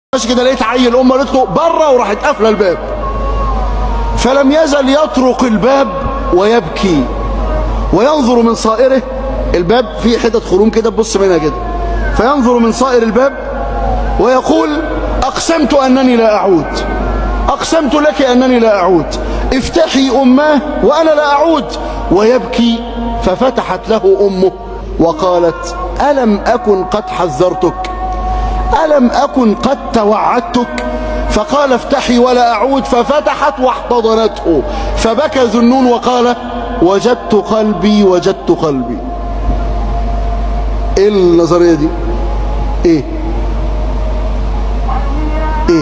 ماشي كده لقيت عيل امه قالت له بره وراحت قافله الباب فلم يزل يطرق الباب ويبكي وينظر من صائره الباب فيه حتت خروم كده تبص منها كده فينظر من صائر الباب ويقول أقسمت أنني لا أعود أقسمت لك أنني لا أعود افتحي أماه وأنا لا أعود ويبكي ففتحت له أمه وقالت ألم أكن قد حذرتك ألم أكن قد توعدتك فقال افتحي ولا أعود ففتحت واحتضنته فبكى ذنون وقال وجدت قلبي وجدت قلبي ايه النظرية دي ايه ايه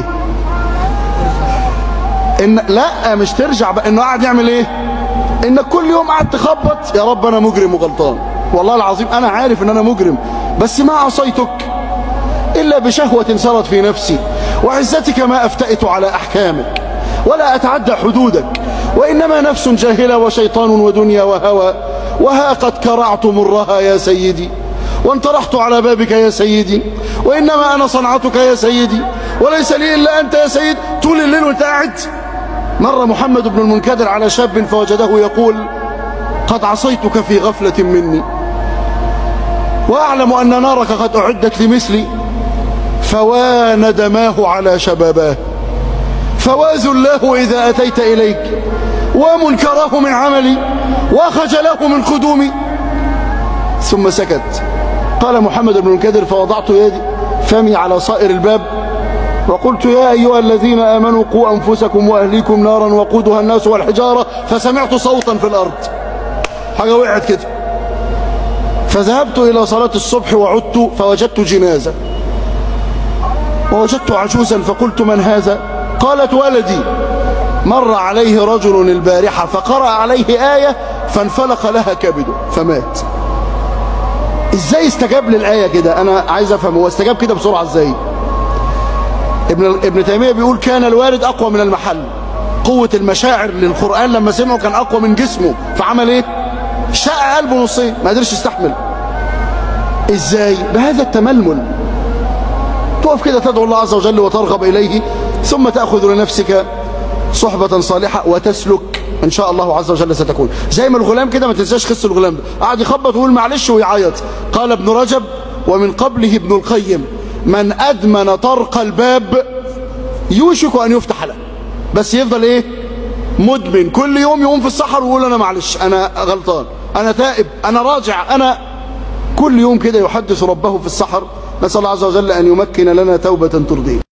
ان لا مش ترجع بقى انه قاعد يعمل ايه انك كل يوم قاعد تخبط يا رب انا مجرم وغلطان والله العظيم انا عارف ان انا مجرم بس ما عصيتك الا بشهوة سرت في نفسي وعزتك ما افتأت على احكامك ولا اتعدى حدودك وانما نفس جاهلة وشيطان ودنيا وهوى وها قد كرعت مرها يا سيدي وانطرحت على بابك يا سيدي وإنما أنا صنعتك يا سيدي وليس لي إلا أنت يا سيد طول الليل وانت قاعد مر محمد بن المنكدر على شاب فوجده يقول قد عصيتك في غفلة مني وأعلم أن نارك قد أعدت لمثلي فوا ندماه على شباباه فواز الله إذا أتيت إليك ومنكراه من عملي وخجله من خدومي ثم سكت قال محمد بن الكدر فوضعت يدي فمي على صائر الباب وقلت يا أيها الذين آمنوا قوا أنفسكم وأهليكم نارا وقودها الناس والحجارة فسمعت صوتا في الأرض حاجة وقعت كده فذهبت إلى صلاة الصبح وعدت فوجدت جنازة ووجدت عجوزا فقلت من هذا قالت ولدي مر عليه رجل البارحة فقرأ عليه آية فانفلق لها كبده فمات ازاي استجاب للآية كده انا عايز افهم هو استجاب كده بسرعة ازاي ابن, ابن تيمية بيقول كان الوارد اقوى من المحل قوة المشاعر للقرآن لما سمعه كان اقوى من جسمه فعمل ايه شق قلبه نصين ما قدرش يستحمل ازاي بهذا التململ تقف كده تدعو الله عز وجل وترغب اليه ثم تأخذ لنفسك صحبة صالحة وتسلك ان شاء الله عز وجل ستكون زي ما الغلام كده ما تنساش قصه الغلام ده قعد يخبط ويقول معلش ويعيط قال ابن رجب ومن قبله ابن القيم من ادمن طرق الباب يوشك ان يفتح له بس يفضل ايه مدمن كل يوم يقوم في السحر ويقول انا معلش انا غلطان انا تائب انا راجع انا كل يوم كده يحدث ربه في السحر نسال الله عز وجل ان يمكن لنا توبه ترضيه